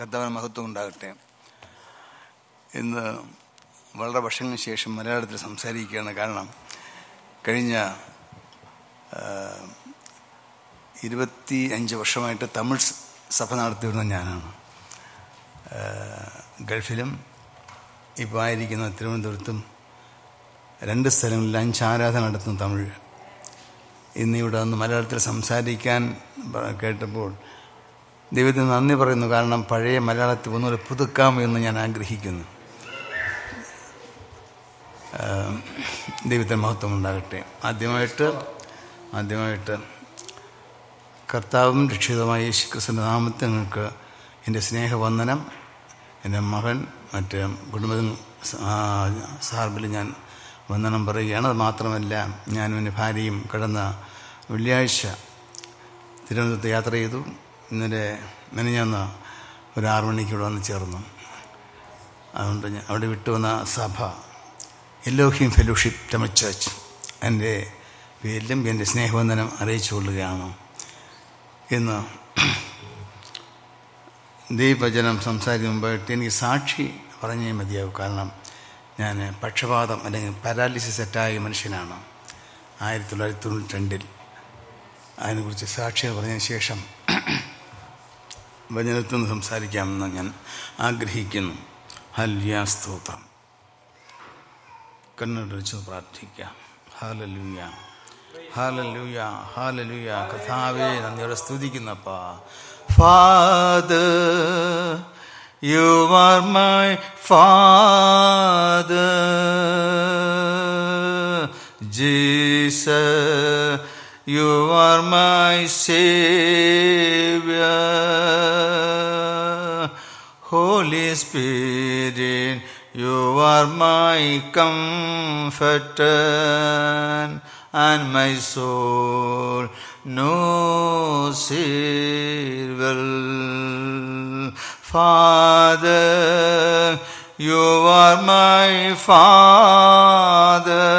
കർത്താവിന് മഹത്വം ഉണ്ടാകട്ടെ ഇന്ന് വളരെ വർഷങ്ങൾക്ക് ശേഷം മലയാളത്തിൽ സംസാരിക്കുകയാണ് കാരണം കഴിഞ്ഞ ഇരുപത്തി അഞ്ച് വർഷമായിട്ട് തമിഴ് സഭ നടത്തിവരുന്ന ഞാനാണ് ഗൾഫിലും ഇപ്പോൾ ആയിരിക്കുന്ന തിരുവനന്തപുരത്തും രണ്ട് സ്ഥലങ്ങളിൽ അഞ്ച് ആരാധന നടത്തുന്ന തമിഴ് ഇന്നിവിടെ വന്ന് മലയാളത്തിൽ സംസാരിക്കാൻ കേട്ടപ്പോൾ ദൈവത്തിന് നന്ദി പറയുന്നു കാരണം പഴയ മലയാളത്തിൽ ഒന്നുകൂടെ പുതുക്കാം എന്ന് ഞാൻ ആഗ്രഹിക്കുന്നു ദൈവത്തിന് മഹത്വം ഉണ്ടാകട്ടെ ആദ്യമായിട്ട് ആദ്യമായിട്ട് കർത്താവും രക്ഷിതമായ യേശു ക്രിസ്തുവിൻ്റെ നാമത്തിൽ നിങ്ങൾക്ക് എൻ്റെ സ്നേഹവന്ദനം എൻ്റെ മകൻ മറ്റ് കുടുംബം സാർബിൽ ഞാൻ വന്ദനം പറയുകയാണ് അത് മാത്രമല്ല ഞാനും എൻ്റെ ഭാര്യയും കടന്ന വെള്ളിയാഴ്ച തിരുവനന്തപുരത്ത് യാത്ര ചെയ്തു ഇന്നലെ മെനഞ്ഞന്ന് ഒരു ആറു മണിക്ക് ഇവിടെ വന്ന് ചേർന്നു അതുകൊണ്ട് ഞാൻ അവിടെ വിട്ടുവന്ന സഭ എല്ലോഹിം ഫെലോഷിപ്പ് ടമ ചർച്ച് എൻ്റെ പേരിലും എൻ്റെ സ്നേഹവന്ദനം അറിയിച്ചു കൊള്ളുകയാണ് ഇന്ന് ദൈവവചനം സംസാരിക്കും മുമ്പായിട്ട് എനിക്ക് സാക്ഷി പറഞ്ഞേ മതിയാവും കാരണം ഞാൻ പക്ഷപാതം അല്ലെങ്കിൽ പാരാലിസിസ് സെറ്റായ മനുഷ്യനാണ് ആയിരത്തി തൊള്ളായിരത്തി തൊണ്ണൂറ്റി രണ്ടിൽ അതിനെക്കുറിച്ച് സാക്ഷികൾ പറഞ്ഞതിന് ശേഷം വചനത്തിൽ നിന്ന് സംസാരിക്കാമെന്ന് ഞാൻ ആഗ്രഹിക്കുന്നു ഹല്യാസ്തോത്രം കണ്ണുടച്ച് പ്രാർത്ഥിക്കാം ഹാലലൂയ ഹാലലൂയ ഹാലലൂയ കഥാവേ നന്ദിയോടെ സ്തുതിക്കുന്നപ്പാ father you are my father Jesus you are my saviour Holy Spirit, you are my comforter, and my soul knows it well. Father, you are my Father.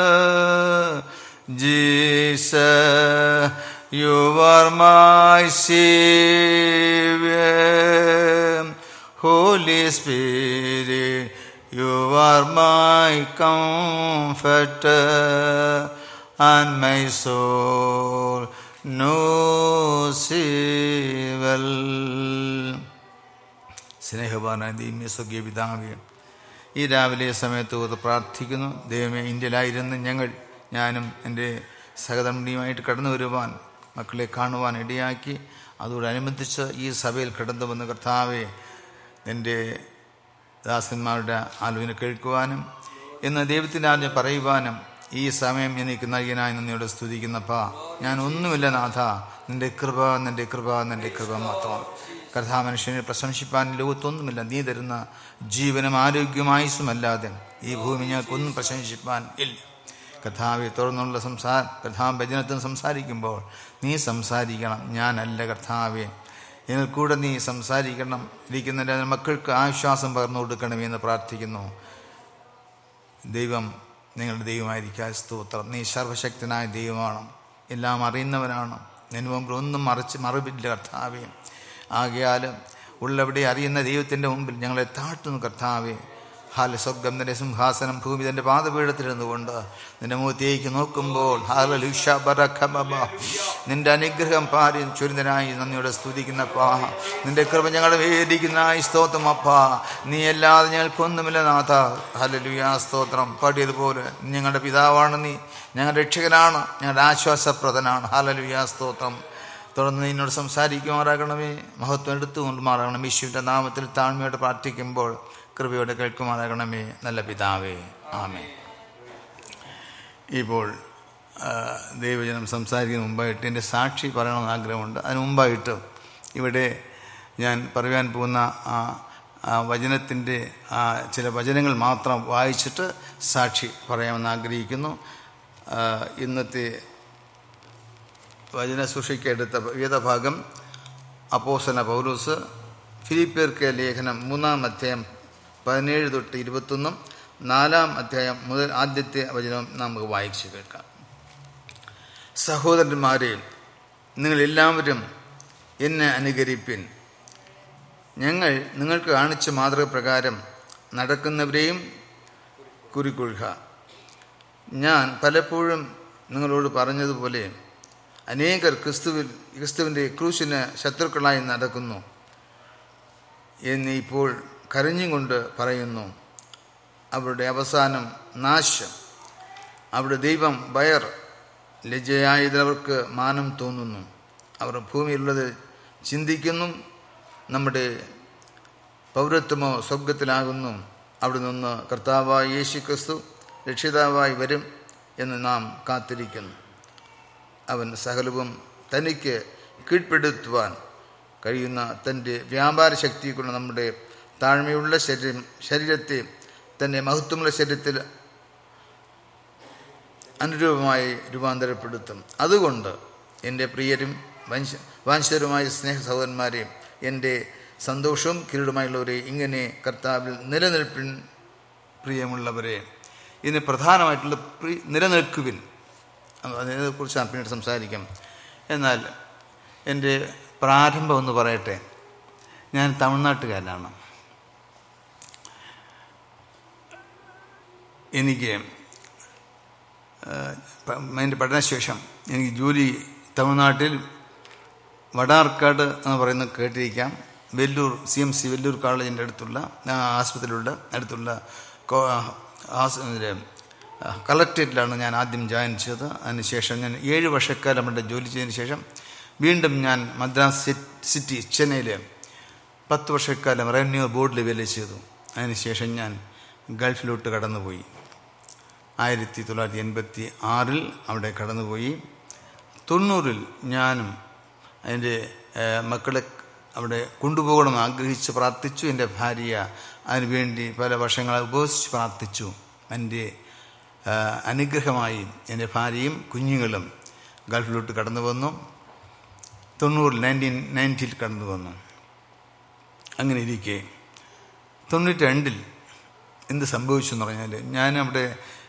Jesus, you are my Savior. Holy Spirit, you are my comforter, and my soul knows it well. സ്നേഹവാനായ ദൈവമേ സ്വകീയ പിതാവേ ഈ രാവിലെ സമയത്ത് ഓർത്ത് പ്രാർത്ഥിക്കുന്നു ദൈവമേ ഇന്ത്യയിലായിരുന്ന് ഞങ്ങൾ ഞാനും എൻ്റെ സഹധർമ്മിണിയുമായിട്ട് കടന്നു വരുവാൻ മക്കളെ കാണുവാൻ ഇടയാക്കി അതോടനുബന്ധിച്ച് ഈ സഭയിൽ കടന്നു വന്ന കർത്താവെ എൻ്റെ ദാസന്മാരുടെ ആലോചന കേൾക്കുവാനും എന്ന് ദൈവത്തിൻ്റെ ആജ്ഞ പറയുവാനും ഈ സമയം എനിക്ക് നൽകിയനായി നന്ദിയോട് സ്തുതിക്കുന്നപ്പാ ഞാൻ ഒന്നുമില്ല നാഥ നിന്റെ കൃപ നിന്റെ കൃപ നിന്റെ കൃപ മാത്രമാണ് കഥാ മനുഷ്യനെ പ്രശംസിപ്പാൻ ലോകത്തൊന്നുമില്ല നീ തരുന്ന ജീവനും ആരോഗ്യമായുസുമല്ലാതെ ഈ ഭൂമി ഞങ്ങൾക്കൊന്നും പ്രശംസിപ്പാൻ ഇല്ല കഥാവെ തുറന്നുള്ള സംസാര കഥാഭജനത്തിന് സംസാരിക്കുമ്പോൾ നീ സംസാരിക്കണം ഞാനല്ല കർത്താവെ ഞങ്ങൾ കൂടെ നീ സംസാരിക്കണം ഇരിക്കുന്ന മക്കൾക്ക് ആശ്വാസം പകർന്നു കൊടുക്കണമേ എന്ന് പ്രാർത്ഥിക്കുന്നു ദൈവം നിങ്ങളുടെ ദൈവമായിരിക്കാൻ സ്തോത്രം നീ സർവശക്തനായ ദൈവമാണ് എല്ലാം അറിയുന്നവനാണ് നിന് മുമ്പിൽ ഒന്നും മറച്ച് മറുപില്ല കർത്താവേ ആകയാൽ ഉള്ളവിടെ അറിയുന്ന ദൈവത്തിൻ്റെ മുമ്പിൽ ഞങ്ങളെ താഴ്ത്തുന്നു കർത്താവേ ഹാല സ്വർഗം നിന്റെ സിംഹാസനം ഭൂമി തന്റെ പാദപീഠത്തിലിരുന്നുകൊണ്ട് നിന്റെ മുഖത്തേക്ക് നോക്കുമ്പോൾ നിന്റെ അനുഗ്രഹം പാരി ചുരിന്തനായി നന്ദിയോടെ സ്തുതിക്കുന്നപ്പാ നിന്റെ കൃപ ഞങ്ങളുടെ വേദിക്കുന്നതായി സ്തോത്രം അപ്പാ നീ അല്ലാതെ ഞങ്ങൾക്കൊന്നുമില്ല നാഥ ഹലലുയാ സ്തോത്രം പാടിയതുപോലെ ഞങ്ങളുടെ പിതാവാണ് നീ ഞങ്ങളുടെ രക്ഷകനാണ് ഞങ്ങളുടെ ആശ്വാസപ്രദനാണ് ഹലലുയാ സ്തോത്രം തുടർന്ന് നിന്നോട് സംസാരിക്കുമാറാകണമേ മഹത്വം എടുത്തുകൊണ്ട് മാറാകണം യേശുവിൻ്റെ നാമത്തിൽ താഴ്മയോടെ പ്രാർത്ഥിക്കുമ്പോൾ കൃപയോടെ കേൾക്കുമാറാകണമേ നല്ല പിതാവേ ആമേ ഇപ്പോൾ ദൈവജനം സംസാരിക്കുന്ന മുമ്പായിട്ട് എൻ്റെ സാക്ഷി പറയണമെന്ന് ആഗ്രഹമുണ്ട് അതിന് മുമ്പായിട്ട് ഇവിടെ ഞാൻ പറയാൻ പോകുന്ന ആ വചനത്തിൻ്റെ ചില വചനങ്ങൾ മാത്രം വായിച്ചിട്ട് സാക്ഷി പറയാമെന്ന് ആഗ്രഹിക്കുന്നു ഇന്നത്തെ വചന സൂക്ഷിക്കെടുത്ത വേദഭാഗം അപ്പോസന പൗലൂസ് ഫിലിപ്പിയർക്ക് ലേഖനം മൂന്നാം അധ്യായം പതിനേഴ് തൊട്ട് ഇരുപത്തൊന്നും നാലാം അധ്യായം മുതൽ ആദ്യത്തെ വചനം നമുക്ക് വായിച്ചു കേൾക്കാം സഹോദരന്മാരെ നിങ്ങൾ എല്ലാവരും എന്നെ അനുകരിപ്പിൻ ഞങ്ങൾ നിങ്ങൾക്ക് കാണിച്ച മാതൃക പ്രകാരം നടക്കുന്നവരെയും കുറിക്കൊള്ളുക ഞാൻ പലപ്പോഴും നിങ്ങളോട് പറഞ്ഞതുപോലെ അനേകർ ക്രിസ്തുവിൽ ക്രിസ്തുവിൻ്റെ ക്രൂശിന് ശത്രുക്കളായി നടക്കുന്നു എന്ന് ഇപ്പോൾ കരഞ്ഞുകൊണ്ട് പറയുന്നു അവരുടെ അവസാനം നാശം അവിടെ ദൈവം ബയർ ലജ്ജയായതവർക്ക് മാനം തോന്നുന്നു അവർ ഭൂമിയിലുള്ളത് ചിന്തിക്കുന്നു നമ്മുടെ പൗരത്വമോ സ്വർഗത്തിലാകുന്നു അവിടെ നിന്ന് കർത്താവായ യേശു ക്രിസ്തു രക്ഷിതാവായി വരും എന്ന് നാം കാത്തിരിക്കുന്നു അവൻ സകലവും തനിക്ക് കീഴ്പ്പെടുത്തുവാൻ കഴിയുന്ന തൻ്റെ വ്യാപാര ശക്തി കൊണ്ട് നമ്മുടെ താഴ്മയുള്ള ശരീരം ശരീരത്തെ തൻ്റെ മഹത്വമുള്ള ശരീരത്തിൽ അനുരൂപമായി രൂപാന്തരപ്പെടുത്തും അതുകൊണ്ട് എൻ്റെ പ്രിയരും വംശ വാഞ്ചരുമായ സ്നേഹ സഹോദരന്മാരെ എൻ്റെ സന്തോഷവും കിരീടമായുള്ളവരെ ഇങ്ങനെ കർത്താവിൽ നിലനിൽപ്പിൻ പ്രിയമുള്ളവരെ ഇതിന് പ്രധാനമായിട്ടുള്ള പ്രി നിലനിൽക്കുവിൻ അതിനെക്കുറിച്ച് ഞാൻ പിന്നീട് സംസാരിക്കാം എന്നാൽ എൻ്റെ പ്രാരംഭം ഒന്ന് പറയട്ടെ ഞാൻ തമിഴ്നാട്ടുകാരനാണ് എനിക്ക് എൻ്റെ പഠനശേഷം എനിക്ക് ജോലി തമിഴ്നാട്ടിൽ വടാർക്കാട് എന്ന് പറയുന്നത് കേട്ടിരിക്കാം Vellore C M C Vellore കോളേജിൻ്റെ അടുത്തുള്ള ആസ്പത്രിയിലുള്ള അടുത്തുള്ള കളക്ട്രേറ്റിലാണ് ഞാൻ ആദ്യം ജോയിൻ ചെയ്തത് അതിനുശേഷം ഞാൻ ഏഴ് വർഷക്കാലം അവിടെ ജോലി ചെയ്തതിന് ശേഷം വീണ്ടും ഞാൻ മദ്രാസ് സിറ്റി ചെന്നൈയിൽ പത്ത് വർഷക്കാലം റവന്യൂ ബോർഡിൽ വേല ചെയ്തു അതിനുശേഷം ഞാൻ ഗൾഫിലോട്ട് കടന്നുപോയി ആയിരത്തി തൊള്ളായിരത്തി എൺപത്തി ആറിൽ അവിടെ കടന്നുപോയി തൊണ്ണൂറിൽ ഞാനും എൻ്റെ മക്കളെ അവിടെ കൊണ്ടുപോകണമെന്ന് ആഗ്രഹിച്ച് പ്രാർത്ഥിച്ചു എൻ്റെ ഭാര്യ അതിനുവേണ്ടി പല വർഷങ്ങളെ ഉപവസിച്ച് പ്രാർത്ഥിച്ചു എൻ്റെ അനുഗ്രഹമായി എൻ്റെ ഭാര്യയും കുഞ്ഞുങ്ങളും ഗൾഫിലോട്ട് കടന്നു വന്നു തൊണ്ണൂറിൽ നയൻറ്റീൻ നയൻറ്റിയിൽ കടന്നു വന്നു അങ്ങനെ ഇരിക്കെ തൊണ്ണൂറ്റി രണ്ടിൽ എന്ത് സംഭവിച്ചു എന്ന് പറഞ്ഞാൽ ഞാൻ അവിടെ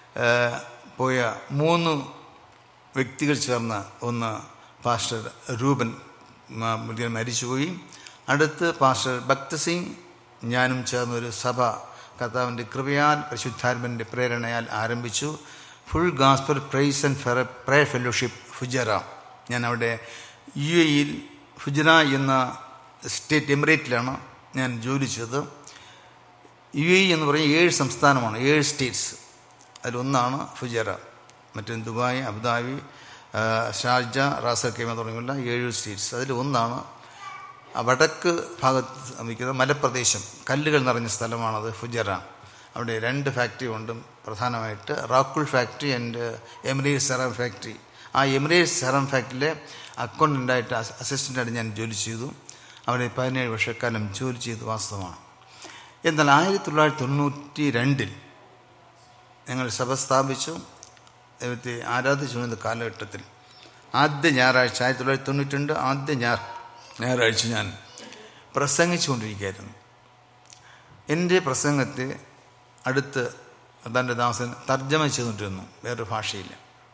പോയ മൂന്ന് വ്യക്തികൾ ചേർന്ന് ഒന്ന് പാസ്റ്റർ രൂപൻ മരിച്ചുപോയി അടുത്ത് പാസ്റ്റർ ഭക്ത് സിംഗ് ഞാനും ചേർന്നൊരു സഭ കർത്താവിൻ്റെ കൃപയാൽ പരിശുദ്ധാത്മൻ്റെ പ്രേരണയാൽ ആരംഭിച്ചു ഫുൾ ഗാസ്പൽ പ്രൈസ് ആൻഡ് ഫെറ പ്രയർ ഫെലോഷിപ്പ് ഫുജറ ഞാൻ അവിടെ യു എയിൽ ഫുജറ എന്ന സ്റ്റേറ്റ് എമിറേറ്റിലാണ് ഞാൻ ജോലി ചെയ്തത് യു എ എന്ന് പറഞ്ഞാൽ ഏഴ് സംസ്ഥാനമാണ് ഏഴ് സ്റ്റേറ്റ്സ് അതിലൊന്നാണ് ഫുജറ മറ്റേ Dubai Abu Dhabi Sharjah Ras al Khaimah തുടങ്ങിയുള്ള ഏഴ് സ്റ്റേറ്റ്സ് അതിൽ ഒന്നാണ് വടക്ക് ഭാഗത്ത് നിൽക്കുന്ന മലപ്രദേശം കല്ലുകൾ നിറഞ്ഞ സ്ഥലമാണത് ഫുജറ അവിടെ രണ്ട് ഫാക്ടറി ഉണ്ട് പ്രധാനമായിട്ട് റാക്കുൾ factory and emirate serum factory ആ എമിറേറ്റ് സെറം ഫാക്ടറിയിലെ അക്കൗണ്ടൻ്റായിട്ട് അസിസ്റ്റൻ്റായിട്ട് ഞാൻ ജോലി ചെയ്തു അവിടെ പതിനേഴ് വർഷക്കാലം ജോലി ചെയ്ത് വാസ്തവമാണ് എന്നാൽ ആയിരത്തി തൊള്ളായിരത്തി തൊണ്ണൂറ്റി രണ്ടിൽ ഞങ്ങൾ സഭ സ്ഥാപിച്ചു ദൈവത്തെ ആരാധിച്ചു വന്ന കാലഘട്ടത്തിൽ ആദ്യ ഞായറാഴ്ച ആയിരത്തി തൊള്ളായിരത്തി തൊണ്ണൂറ്റി രണ്ട് ആദ്യ ഞായർ ഞായറാഴ്ച ഞാൻ പ്രസംഗിച്ചുകൊണ്ടിരിക്കുകയായിരുന്നു എൻ്റെ പ്രസംഗത്തെ അടുത്ത് തൻ്റെ ദാസൻ തർജ്ജമ ചെയ്തുകൊണ്ടിരുന്നു വേറൊരു ഭാഷയിൽ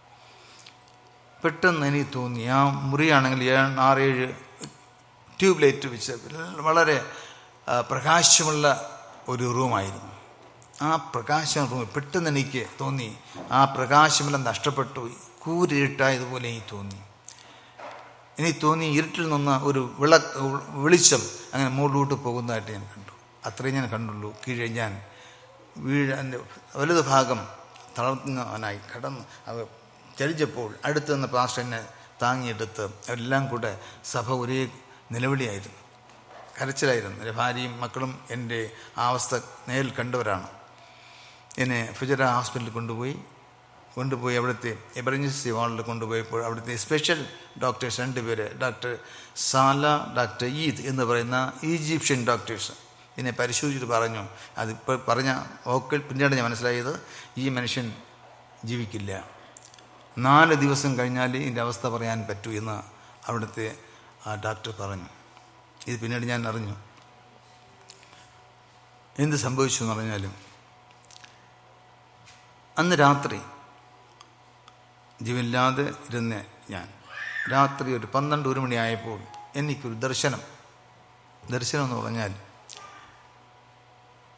പെട്ടെന്ന് എനിക്ക് തോന്നി ആ മുറിയാണെങ്കിൽ ആറേഴ് ട്യൂബ് ലൈറ്റ് വെച്ച് വളരെ പ്രകാശമുള്ള ഒരു റൂമായിരുന്നു ആ പ്രകാശം റൂമിൽ പെട്ടെന്ന് എനിക്ക് തോന്നി ആ പ്രകാശമെല്ലാം നഷ്ടപ്പെട്ടു കൂരിരുട്ടായതുപോലെ എനിക്ക് തോന്നി എനിക്ക് തോന്നി ഇരുട്ടിൽ നിന്ന് ഒരു വിള വെളിച്ചം അങ്ങനെ മുകളിലോട്ട് പോകുന്നതായിട്ട് ഞാൻ കണ്ടു അത്രയും ഞാൻ കണ്ടുള്ളൂ കീഴെ ഞാൻ വീഴ വലതു ഭാഗം തളർന്നവനായി കടന്ന് അവ ചലിച്ചപ്പോൾ അടുത്ത് നിന്ന് പാസ്റ്റർ എന്നെ താങ്ങിയെടുത്ത് എല്ലാം കൂടെ സഭ ഒരേ നിലവിളിയായിരുന്നു കരച്ചിലായിരുന്നു എൻ്റെ ഭാര്യയും മക്കളും എൻ്റെ ആ അവസ്ഥ നേരിൽ കണ്ടവരാണ് എന്നെ ഫുജറ ഹോസ്പിറ്റലിൽ കൊണ്ടുപോയി കൊണ്ടുപോയി അവിടുത്തെ എമർജൻസി വാർഡിൽ കൊണ്ടുപോയപ്പോൾ അവിടുത്തെ സ്പെഷ്യൽ ഡോക്ടേഴ്സ് രണ്ടുപേര് ഡോക്ടർ സാല ഡോക്ടർ ഈദ് എന്ന് പറയുന്ന ഈജിപ്ഷ്യൻ ഡോക്ടേഴ്സ് എന്നെ പരിശോധിച്ചിട്ട് പറഞ്ഞു അതിപ്പോൾ പറഞ്ഞ ഓക്കൽ പിന്നീട് ഞാൻ മനസ്സിലായത് ഈ മനുഷ്യൻ ജീവിക്കില്ല നാല് ദിവസം കഴിഞ്ഞാൽ ഇതിൻ്റെ അവസ്ഥ പറയാൻ പറ്റൂ എന്ന് അവിടുത്തെ ആ ഡോക്ടർ പറഞ്ഞു ഇത് പിന്നീട് ഞാൻ അറിഞ്ഞു എന്ത് സംഭവിച്ചു എന്ന് പറഞ്ഞാലും അന്ന് രാത്രി ജീവനില്ലാതെ ഇരുന്ന ഞാൻ രാത്രി ഒരു പന്ത്രണ്ട് ഒരു മണിയായപ്പോൾ എനിക്കൊരു ദർശനം ദർശനം എന്ന് പറഞ്ഞാൽ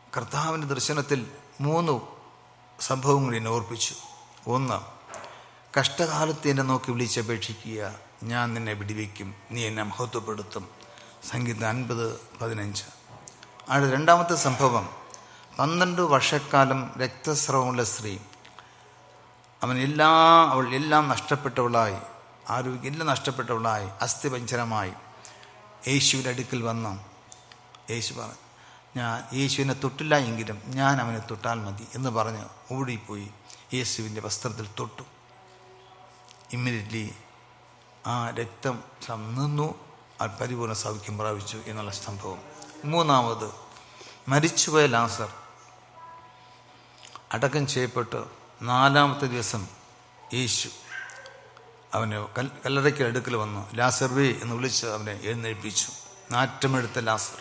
കർത്താവിൻ്റെ ദർശനത്തിൽ മൂന്ന് സംഭവങ്ങൾ എന്നെ ഓർപ്പിച്ചു ഒന്ന് കഷ്ടകാലത്ത് എന്നെ നോക്കി വിളിച്ചപേക്ഷിക്കുക ഞാൻ നിന്നെ വിടിവെക്കും നീ എന്നെ മഹത്വപ്പെടുത്തും സംഗീതം അൻപത് പതിനഞ്ച് അടുത്ത രണ്ടാമത്തെ സംഭവം പന്ത്രണ്ട് വർഷക്കാലം രക്തസ്രവമുള്ള സ്ത്രീ അവൻ എല്ലാ അവൾ എല്ലാം നഷ്ടപ്പെട്ടവളായി ആരോഗ്യം എല്ലാം നഷ്ടപ്പെട്ടവളായി അസ്ഥിപഞ്ചരമായി യേശുവിൻ്റെ അടുക്കൽ വന്നു യേശു പറഞ്ഞു ഞാൻ യേശുവിനെ തൊട്ടില്ല എങ്കിലും ഞാൻ അവനെ തൊട്ടാൽ മതി എന്ന് പറഞ്ഞ് ഓടിപ്പോയി യേശുവിൻ്റെ വസ്ത്രത്തിൽ തൊട്ടു ഇമ്മീഡിയറ്റ്ലി ആ രക്തം നിന്നു ആ പരിപൂർണ്ണ സൗഖ്യം പ്രാപിച്ചു എന്നുള്ള സംഭവം മൂന്നാമത് മരിച്ചുപോയ ലാസർ അടക്കം ചെയ്യപ്പെട്ട് നാലാമത്തെ ദിവസം യേശു അവന് കൽ കല്ലറയ്ക്ക് അടുക്കൽ വന്നു ലാസർവേ എന്ന് വിളിച്ച് അവനെ എഴുന്നേൽപ്പിച്ചു നാറ്റമെടുത്ത ലാസർ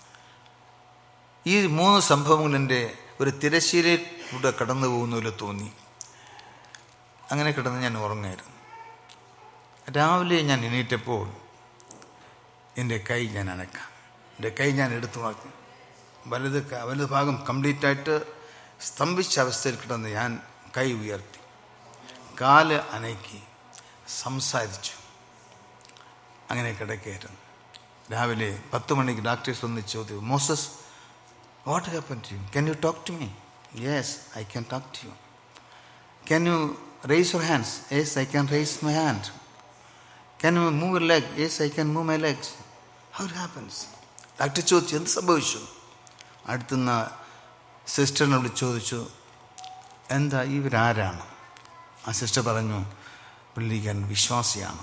ഈ മൂന്ന് സംഭവങ്ങൾ എൻ്റെ ഒരു തിരശ്ശീലയിലൂടെ കടന്നു പോകുന്നതിൽ തോന്നി അങ്ങനെ കിടന്ന് ഞാൻ ഉറങ്ങായിരുന്നു രാവിലെ ഞാൻ എണീറ്റപ്പോൾ എൻ്റെ കൈ ഞാൻ അനക്കാം എൻ്റെ കൈ ഞാൻ എടുത്തു മാറ്റി വലത് ക- വലത് ഭാഗം കംപ്ലീറ്റ് ആയിട്ട് സ്തംഭിച്ച അവസ്ഥയിൽ കിടന്ന് ഞാൻ കൈ ഉയർത്തി കാല് അനക്കി സംസാരിച്ചു അങ്ങനെ കിടക്കുകയായിരുന്നു രാവിലെ പത്ത് മണിക്ക് ഡോക്ടേഴ്സ് വന്ന് ചോദ്യം Moses what happen to you can you talk to me yes I can talk to you can you raise your hands yes I can raise my hand can you move your leg yes I can move my legs how it happens doctor ചോദിച്ചു എന്ത് സംഭവിച്ചു അടുത്തുനിന്ന് സിസ്റ്ററിനോട് ചോദിച്ചു എന്താ ഇവരാരാണ് ആ sister പറഞ്ഞു പുള്ളിക്കാരൻ വിശ്വാസിയാണ്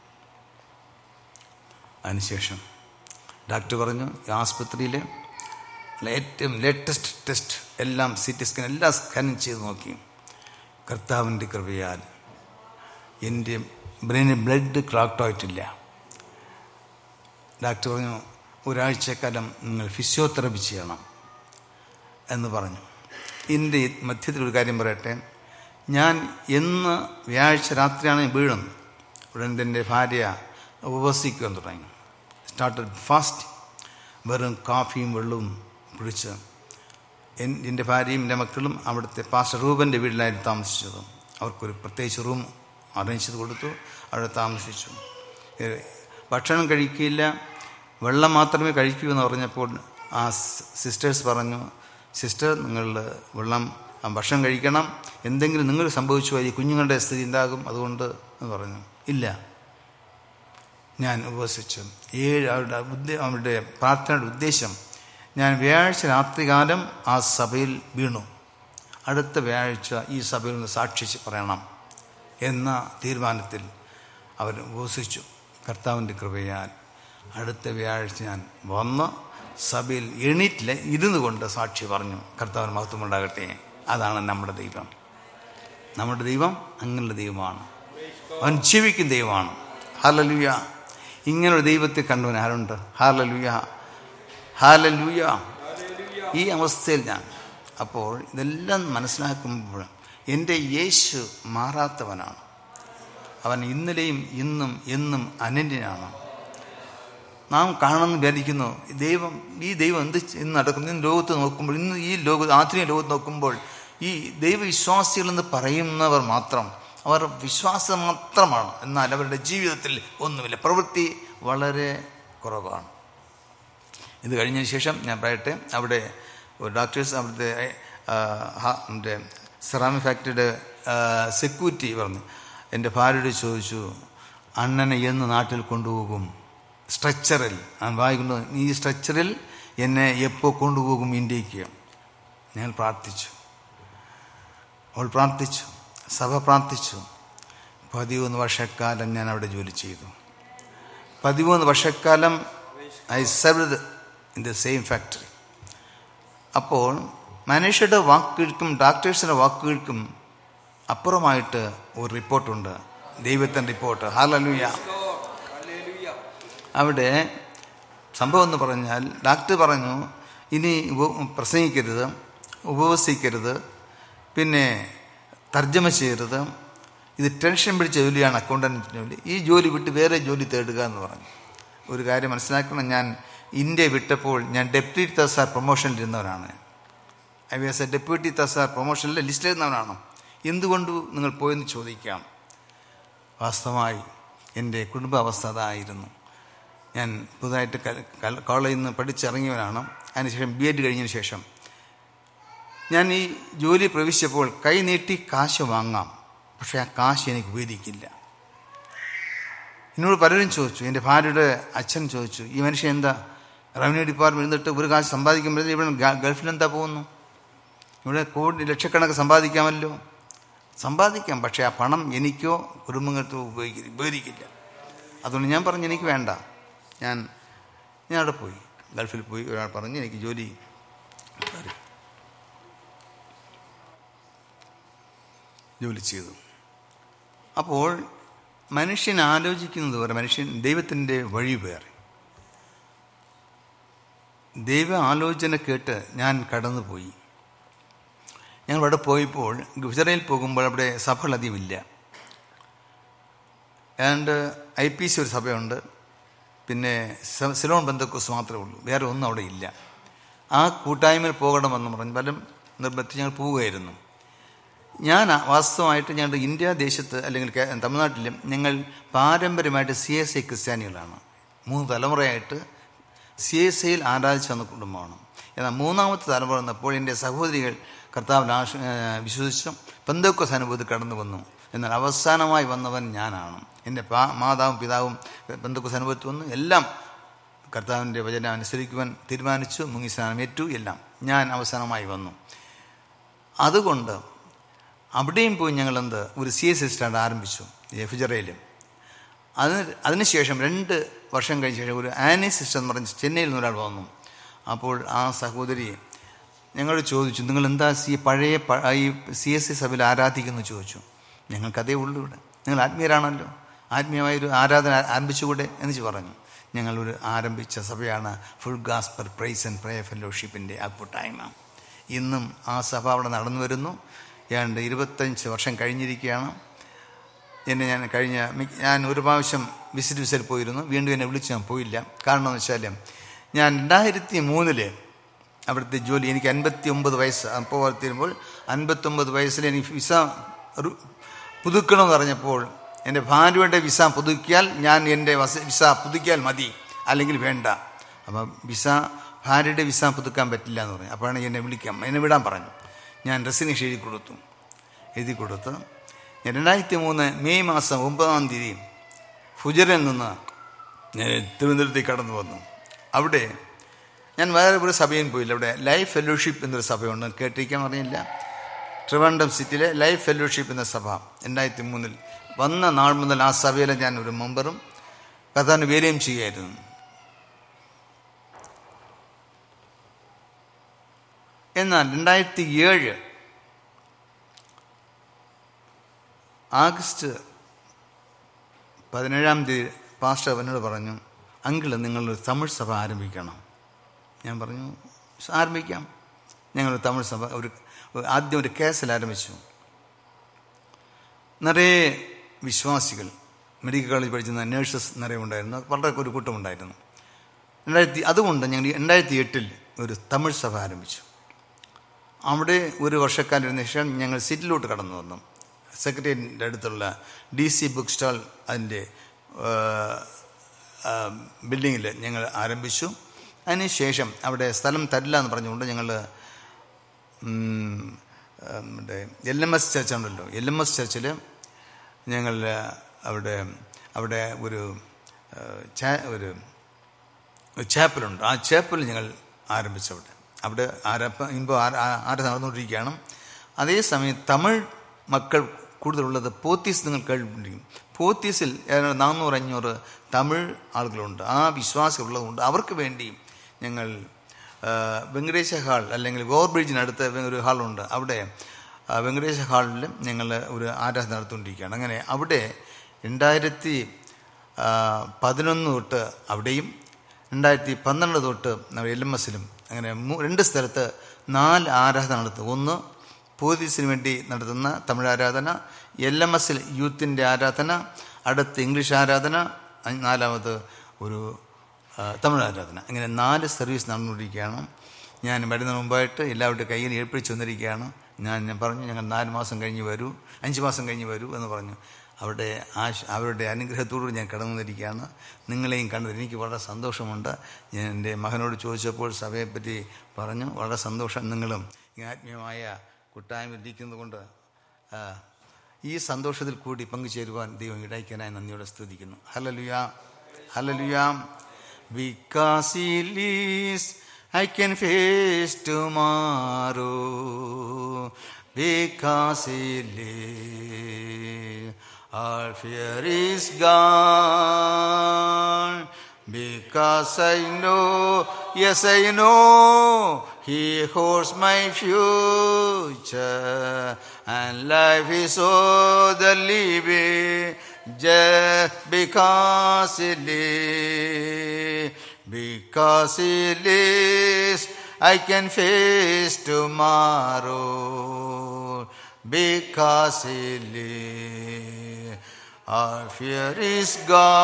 അതിനുശേഷം ഡോക്ടർ പറഞ്ഞു ഈ ആസ്പത്രിയിലെ ഏറ്റവും ലേറ്റസ്റ്റ് ടെസ്റ്റ് എല്ലാം സി ടി സ്കാൻ എല്ലാം സ്കാനും ചെയ്ത് നോക്കി കർത്താവിൻ്റെ കൃപയാൽ എൻ്റെ ബ്രെയിനിൽ ബ്ലഡ് ക്ലാക്ട് ആയിട്ടില്ല ഡോക്ടർ പറഞ്ഞു ഒരാഴ്ചക്കാലം നിങ്ങൾ ഫിസിയോതെറപ്പി ചെയ്യണം എന്ന് പറഞ്ഞു ഇതിൻ്റെ മധ്യത്തിൽ ഒരു കാര്യം പറയട്ടെ ഞാൻ എന്ന് വ്യാഴാഴ്ച രാത്രിയാണ് വീഴുന്നത് ഉടൻ എൻ്റെ ഭാര്യ ഉപവസിക്കാൻ തുടങ്ങി സ്റ്റാർട്ടഡ് ഫാസ്റ്റ് വെറും കാഫിയും വെള്ളവും കുടിച്ച് എൻ- എൻ്റെ ഭാര്യയും എൻ്റെ മക്കളും അവിടുത്തെ പാസ്റ്റർ റൂബൻ്റെ വീട്ടിലായിരുന്നു താമസിച്ചത് അവർക്കൊരു പ്രത്യേകിച്ച് റൂം അറേഞ്ച് ചെയ്ത് കൊടുത്തു അവിടെ താമസിച്ചു ഏ, ഭക്ഷണം കഴിക്കില്ല വെള്ളം മാത്രമേ കഴിക്കൂ എന്ന് പറഞ്ഞപ്പോൾ ആ സിസ്റ്റേഴ്സ് പറഞ്ഞു സിസ്റ്റർ നിങ്ങൾ വെള്ളം ആ, ഭക്ഷണം കഴിക്കണം എന്തെങ്കിലും നിങ്ങൾ സംഭവിച്ചു പോയി കുഞ്ഞുങ്ങളുടെ സ്ഥിതി എന്താകും അതുകൊണ്ട് എന്ന് പറഞ്ഞു ഇല്ല ഞാൻ ഉപവസിച്ചു ഏഴ് അവരുടെ ഉദ്ദേ അവരുടെ പ്രാർത്ഥനയുടെ ഉദ്ദേശം ഞാൻ വ്യാഴാഴ്ച രാത്രികാലം ആ സഭയിൽ വീണു അടുത്ത വ്യാഴാഴ്ച ഈ സഭയിൽ നിന്ന് സാക്ഷിച്ച് പറയണം എന്ന തീരുമാനത്തിൽ അവർ ഉപവസിച്ചു കർത്താവിൻ്റെ കൃപയാൽ അടുത്ത വ്യാഴാഴ്ച ഞാൻ വന്ന് സഭയിൽ എണീറ്റില്ല ഇരുന്നു കൊണ്ട് സാക്ഷി പറഞ്ഞു കർത്താവിന് മഹത്വമുണ്ടാകട്ടെ അതാണ് നമ്മുടെ ദൈവം നമ്മുടെ ദൈവം അങ്ങനെയുള്ള ദൈവമാണ് അവൻ ജീവിക്കുന്ന ദൈവമാണ് ഹാലലുയ ഇങ്ങനൊരു ദൈവത്തെ കണ്ടവൻ ആരുണ്ട് ഹാലലുയ ഹാലലുയ ഈ അവസ്ഥയിൽ ഞാൻ അപ്പോൾ ഇതെല്ലാം മനസ്സിലാക്കുമ്പോൾ എൻ്റെ യേശു മാറാത്തവനാണ് അവൻ ഇന്നലെയും ഇന്നും എന്നും അനന്യനാണ് നാം കാണുന്നു വിചാരിക്കുന്നു ദൈവം ഈ ദൈവം എന്ത് ഇന്ന് നടക്കുന്നു ഇന്ന് ലോകത്ത് നോക്കുമ്പോൾ ഇന്ന് ഈ ലോക ആധുനിക ലോകത്ത് നോക്കുമ്പോൾ ഈ ദൈവവിശ്വാസികളെന്ന് പറയുന്നവർ മാത്രം അവർ വിശ്വാസം മാത്രമാണ് എന്നാൽ അവരുടെ ജീവിതത്തിൽ ഒന്നുമില്ല പ്രവൃത്തി വളരെ കുറവാണ് ഇത് കഴിഞ്ഞതിന് ശേഷം ഞാൻ പറയട്ടെ അവിടെ ഒരു ഡോക്ടേഴ്സ് അവിടുത്തെ ആ, ഹാ- മറ്റേ സെറാമിക് ഫാക്ടറിയുടെ സെക്യൂരിറ്റി പറഞ്ഞു എൻ്റെ ഭാര്യയോട് ചോദിച്ചു അണ്ണനെ എന്ന് നാട്ടിൽ കൊണ്ടുപോകും സ്ട്രെച്ചറിൽ ഞാൻ വായിക്കുന്നു ഈ സ്ട്രെച്ചറിൽ എന്നെ എപ്പോൾ കൊണ്ടുപോകും ഇന്ത്യക്ക് ഞാൻ പ്രാർത്ഥിച്ചു അവൾ പ്രാർത്ഥിച്ചു സഭ പ്രാർത്ഥിച്ചു പതിമൂന്ന് വർഷക്കാലം ഞാൻ അവിടെ ജോലി ചെയ്തു പതിമൂന്ന് വർഷക്കാലം I served in the same factory അപ്പോൾ മനുഷ്യരുടെ വാക്കുകൾക്കും ഡോക്ടേഴ്സിൻ്റെ വാക്കുകൾക്കും അപ്പുറമായിട്ട് ഒരു റിപ്പോർട്ടുണ്ട് ദൈവത്തിൻ്റെ റിപ്പോർട്ട് ഹാലലുയ അവിടെ സംഭവം എന്ന് പറഞ്ഞാൽ ഡോക്ടർ പറഞ്ഞു ഇനി ഉപ- പ്രസംഗിക്കരുത് ഉപവസിക്കരുത് പിന്നെ തർജ്ജമ ചെയ്യരുത് ഇത് ടെൻഷൻ പിടിച്ച ജോലിയാണ് അക്കൗണ്ടൻറ്റ് ജോലി ഈ ജോലി വിട്ട് വേറെ ജോലി തേടുക എന്ന് പറഞ്ഞു ഒരു കാര്യം മനസ്സിലാക്കണം ഞാൻ ഇന്ത്യ വിട്ടപ്പോൾ ഞാൻ ഡെപ്യൂട്ടി തഹസാർ പ്രൊമോഷനിലിരുന്നവരാണ് ഐ വാസ് എ ഡെപ്യൂട്ടി തസാർ പ്രൊമോഷനിലെ ലിസ്റ്റിൽ ഇരുന്നവനാണ് എന്തുകൊണ്ട് നിങ്ങൾ പോയെന്ന് ചോദിക്കാം വാസ്തവമായി എൻ്റെ കുടുംബാവസ്ഥ അതായിരുന്നു ഞാൻ പുതുതായിട്ട് കോളേജിൽ നിന്ന് പഠിച്ചിറങ്ങിയവനാണ് അതിനുശേഷം ബി എഡ് കഴിഞ്ഞതിന് ശേഷം ഞാൻ ഈ ജോലി പ്രവേശിച്ചപ്പോൾ കൈ നീട്ടി കാശ് വാങ്ങാം പക്ഷേ ആ കാശ് എനിക്ക് ഉപയോഗിക്കില്ല എന്നോട് പലരും ചോദിച്ചു എൻ്റെ ഭാര്യയുടെ അച്ഛൻ ചോദിച്ചു ഈ മനുഷ്യൻ എന്താ റവന്യൂ ഡിപ്പാർട്ട്മെൻറ്റ് ഇരുന്നിട്ട് ഒരു കാശ് സമ്പാദിക്കുമ്പോഴേ ഇവിടെ ഗൾഫിൽ എന്താ പോകുന്നു ഇവിടെ കോടി ലക്ഷക്കണക്ക് സമ്പാദിക്കാമല്ലോ സമ്പാദിക്കാം പക്ഷേ ആ പണം എനിക്കോ കുടുംബങ്ങൾക്കോ ഉപയോഗിക്കില്ല ഉപകരിക്കില്ല അതുകൊണ്ട് ഞാൻ പറഞ്ഞു എനിക്ക് വേണ്ട ഞാൻ ഞാൻ അവിടെ പോയി ഗൾഫിൽ പോയി ഒരാൾ പറഞ്ഞ് എനിക്ക് ജോലി കയറി ജോലി ചെയ്തു അപ്പോൾ മനുഷ്യൻ ആലോചിക്കുന്നത് പോലെ മനുഷ്യൻ ദൈവത്തിൻ്റെ വഴി വേറെ ദൈവ ആലോചന കേട്ട് ഞാൻ കടന്നുപോയി ഞങ്ങൾ അവിടെ പോയപ്പോൾ ഗുജറയിൽ പോകുമ്പോൾ അവിടെ സഭകളധികമില്ല ഏതാണ്ട് ഐ പി സി ഒരു സഭയുണ്ട് പിന്നെ സിലോൺ ബന്ധക്കോസ് മാത്രമേ ഉള്ളൂ വേറെ ഒന്നും അവിടെ ഇല്ല ആ കൂട്ടായ്മയിൽ പോകണമെന്ന് പറഞ്ഞ് പലരും നിർബന്ധിച്ച് ഞങ്ങൾ പോവുകയായിരുന്നു ഞാൻ വാസ്തവമായിട്ട് ഞങ്ങളുടെ ഇന്ത്യ ദേശത്ത് അല്ലെങ്കിൽ തമിഴ്നാട്ടിലും ഞങ്ങൾ പാരമ്പര്യമായിട്ട് സി എസ് ഐ ക്രിസ്ത്യാനികളാണ് മൂന്ന് തലമുറയായിട്ട് സി എസ് ഐയിൽ ആരാധിച്ചു വന്ന കുടുംബമാണ് എന്നാൽ മൂന്നാമത്തെ തലമുറ വന്നപ്പോൾ എൻ്റെ സഹോദരികൾ കർത്താവിൽ ആശ വിശ്വസിച്ചു പന്തോക്കസ് അനുഭവത്തിൽ കടന്നു വന്നു എന്നാൽ അവസാനമായി വന്നവൻ ഞാനാണ് എൻ്റെ പാ മാതാവും പിതാവും പന്തോക്കസ് അനുഭവത്തിൽ വന്നു എല്ലാം കർത്താവിൻ്റെ വചനം അനുസരിക്കുവാൻ തീരുമാനിച്ചു മുങ്ങി സ്നാനം ഏറ്റു എല്ലാം ഞാൻ അവസാനമായി വന്നു അതുകൊണ്ട് അവിടെയും പോയി ഞങ്ങൾ എന്ത് ഒരു സി എസ് സ്റ്റാൻഡ് ആരംഭിച്ചു ഫിജറയിലും അതിന് അതിനുശേഷം രണ്ട് വർഷം കഴിഞ്ഞ ശേഷം ഒരു ആനി സിസ്റ്റർ എന്ന് പറഞ്ഞ് ചെന്നൈയിൽ നിന്ന് ഒരാൾ വന്നു അപ്പോൾ ആ സഹോദരി ഞങ്ങൾ ചോദിച്ചു നിങ്ങൾ എന്താ സി പഴയ ഈ സി എസ് സി സഭയിൽ ആരാധിക്കുന്നു ചോദിച്ചു ഞങ്ങൾക്കതേ ഉള്ളൂ ഇവിടെ നിങ്ങൾ ആത്മീയരാണല്ലോ ആത്മീയമായ ഒരു ആരാധന ആരംഭിച്ചുകൂടെ എന്ന് പറഞ്ഞു ഞങ്ങളൊരു ആരംഭിച്ച സഭയാണ് full gospel praise and pray ഫെലോഷിപ്പിൻ്റെ ആ കൂട്ടായ്മ ഇന്നും ആ സഭ അവിടെ നടന്നു വരുന്നു ഏതാണ്ട് ഇരുപത്തഞ്ച് വർഷം കഴിഞ്ഞിരിക്കുകയാണ് എന്നെ ഞാൻ കഴിഞ്ഞ ഞാൻ ഒരു പ്രാവശ്യം വിസിറ്റ് വിസിറ്റ് പോയിരുന്നു വീണ്ടും എന്നെ വിളിച്ച് ഞാൻ പോയില്ല കാരണം എന്ന് വെച്ചാൽ ഞാൻ രണ്ടായിരത്തി മൂന്നില് അവിടുത്തെ ജോലി എനിക്ക് അൻപത്തി ഒമ്പത് വയസ്സ് അപ്പോൾ തീരുമ്പോൾ അൻപത്തൊമ്പത് വയസ്സിൽ എനിക്ക് വിസ പുതുക്കണമെന്ന് പറഞ്ഞപ്പോൾ എൻ്റെ ഭാര്യയുടെ വിസ പുതുക്കിയാൽ ഞാൻ എൻ്റെ വിസ പുതുക്കിയാൽ മതി അല്ലെങ്കിൽ വേണ്ട അപ്പം വിസ ഭാര്യയുടെ വിസ പുതുക്കാൻ പറ്റില്ല എന്ന് പറഞ്ഞു അപ്പോഴാണ് എന്നെ വിളിക്കാം എന്നെ വിടാൻ പറഞ്ഞു ഞാൻ റെസിഗ്നേഷൻ എഴുതി കൊടുത്തു എഴുതി കൊടുത്ത് രണ്ടായിരത്തി മൂന്ന് മെയ് മാസം ഒമ്പതാം തീയതി ഫുജറിൽ നിന്ന് ഞാൻ തിരുവനന്തപുരത്തേക്ക് കടന്നു വന്നു അവിടെ ഞാൻ വേറെ ഒരു സഭയും പോയില്ല അവിടെ ലൈഫ് ഫെലോഷിപ്പ് എന്നൊരു സഭയുണ്ട് കേട്ടിരിക്കാൻ പറഞ്ഞില്ല ട്രിവാൻഡം സിറ്റിയിലെ ലൈഫ് ഫെലോഷിപ്പ് എന്ന സഭ രണ്ടായിരത്തി മൂന്നിൽ വന്ന നാൾ മുതൽ ആ സഭയിലെ ഞാൻ ഒരു മെമ്പറും കഥാന് വേലയും ചെയ്യായിരുന്നു എന്നാൽ രണ്ടായിരത്തി ഏഴ് ആഗസ്റ്റ് പതിനേഴാം തീയതി പാസ്റ്റർ എന്നോട് പറഞ്ഞു അങ്കിള് നിങ്ങളൊരു തമിഴ് സഭ ആരംഭിക്കണം ഞാൻ പറഞ്ഞു ആരംഭിക്കാം ഞങ്ങൾ തമിഴ് സഭ ഒരു ആദ്യം ഒരു കേസിൽ ആരംഭിച്ചു നിറയെ വിശ്വാസികൾ മെഡിക്കൽ കോളേജ് പഠിച്ചിരുന്ന നേഴ്സസ് നിറയെ ഉണ്ടായിരുന്നു വളരെ ഒരു കൂട്ടമുണ്ടായിരുന്നു രണ്ടായിരത്തി അതുകൊണ്ട് ഞങ്ങൾ രണ്ടായിരത്തി എട്ടിൽ ഒരു തമിഴ് സഭ ആരംഭിച്ചു അവിടെ ഒരു വർഷക്കാലിരുന്ന ശേഷം ഞങ്ങൾ സിറ്റിലോട്ട് കടന്നു വന്നു സെക്രട്ടേറിയറ്റിൻ്റെ അടുത്തുള്ള ഡി സി ബുക്ക് സ്റ്റാൾ അതിൻ്റെ ബിൽഡിങ്ങിൽ ഞങ്ങൾ ആരംഭിച്ചു അതിനുശേഷം അവിടെ സ്ഥലം തരില്ല എന്ന് പറഞ്ഞുകൊണ്ട് ഞങ്ങൾ മറ്റേ എൽ എം എസ് ചർച്ച് ഉണ്ടല്ലോ എൽ എം എസ് ചർച്ചിൽ ഞങ്ങൾ അവിടെ അവിടെ ഒരു ഒരു ചാപ്പലുണ്ട് ആ ചാപ്പൽ ഞങ്ങൾ ആരംഭിച്ചു അവിടെ അവിടെ ആരപ്പ ഇപ്പോൾ ആര നടന്നുകൊണ്ടിരിക്കുകയാണ് അതേസമയം തമിഴ് മക്കൾ കൂടുതലുള്ളത് പോത്തീസ് നിങ്ങൾ കേൾപ്പിക്കും പോത്തീസിൽ ഏതാണ്ട് നാനൂറ് അഞ്ഞൂറ് തമിഴ് ആളുകളുണ്ട് ആ വിശ്വാസം ഉള്ളതുകൊണ്ട് അവർക്ക് വേണ്ടി ഞങ്ങൾ വെങ്കടേശ ഹാൾ അല്ലെങ്കിൽ ഗോർ ബ്രിഡ്ജിനടുത്ത് ഒരു ഹാളുണ്ട് അവിടെ വെങ്കടേശ ഹാളിൽ ഞങ്ങൾ ഒരു ആരാധന നടത്തുകൊണ്ടിരിക്കുകയാണ് അങ്ങനെ അവിടെ രണ്ടായിരത്തി പതിനൊന്ന് തൊട്ട് അവിടെയും രണ്ടായിരത്തി പന്ത്രണ്ട് തൊട്ട് എൽ എം എസിലും അങ്ങനെ രണ്ട് സ്ഥലത്ത് നാല് ആരാധന നടത്തും ഒന്ന് പോലീസിന് വേണ്ടി നടത്തുന്ന തമിഴ് ആരാധന എൽ എം എസിൽ യൂത്തിൻ്റെ ആരാധന അടുത്ത് ഇംഗ്ലീഷ് ആരാധന നാലാമത് ഒരു തമിഴ് ആരാധന ഇങ്ങനെ നാല് സർവീസ് നടന്നുകൊണ്ടിരിക്കുകയാണ് ഞാൻ വരുന്നതിന് മുമ്പായിട്ട് എല്ലാവരുടെ കയ്യിൽ ഏൽപ്പിച്ചു വന്നിരിക്കുകയാണ് ഞാൻ ഞാൻ പറഞ്ഞു ഞങ്ങൾ നാല് മാസം കഴിഞ്ഞ് വരൂ അഞ്ച് മാസം കഴിഞ്ഞ് വരൂ എന്ന് പറഞ്ഞു അവരുടെ ആശ അവരുടെ അനുഗ്രഹത്തോട് ഞാൻ കടന്നു വന്നിരിക്കുകയാണ് നിങ്ങളെയും കണ്ടത് എനിക്ക് വളരെ സന്തോഷമുണ്ട് ഞാൻ എൻ്റെ മകനോട് ചോദിച്ചപ്പോൾ സഭയെപ്പറ്റി പറഞ്ഞു വളരെ സന്തോഷം നിങ്ങളും ഈ ആത്മീയമായ കൂട്ടായ്മ ഇരിക്കുന്നത് കൊണ്ട് ആ, ഈ സന്തോഷത്തിൽ കൂടി പങ്കുചേരുവാൻ ദൈവം ഇടയ്ക്കാനായി നന്ദിയോടെ സ്തുതിക്കുന്നു hallelujah hallelujah Because he lives, I can face tomorrow. Because he lives, all fear is gone. Because I know, yes I know, he holds my future. And life is all the living just because he lives. Because he lives, I can face tomorrow. Because he lives, our fear is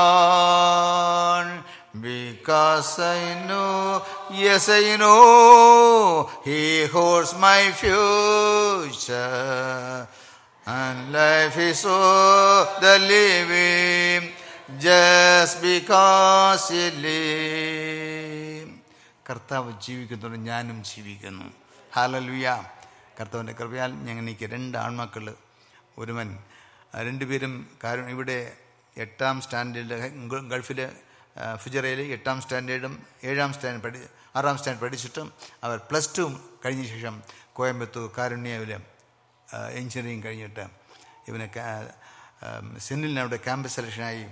gone. Because I know, yes I know, he holds my future. And life is so the living just because he lives. കർത്താവ് ജീവിക്കുന്നുണ്ട് ഞാനും ജീവിക്കുന്നു ഹാലലുയ കർത്താവിൻ്റെ കൃപയാൽ ഞങ്ങൾ എനിക്ക് രണ്ട് ആൺമക്കൾ ഒരുവൻ ആ, രണ്ടുപേരും കാരണം ഇവിടെ എട്ടാം സ്റ്റാൻഡേർഡ് ഗൾഫിൽ ഫുജറയിൽ എട്ടാം സ്റ്റാൻഡേർഡും ഏഴാം സ്റ്റാൻഡേർഡ് പഠി ആറാം സ്റ്റാൻഡേർഡ് പഠിച്ചിട്ടും അവർ പ്ലസ് ടു കഴിഞ്ഞ ശേഷം കോയമ്പത്തൂർ കാരുണ്യയിൽ എഞ്ചിനീയറിങ് കഴിഞ്ഞിട്ട് ഇവനെ സെന്നിലിന് അവിടെ ക്യാമ്പസ് സെലക്ഷനായി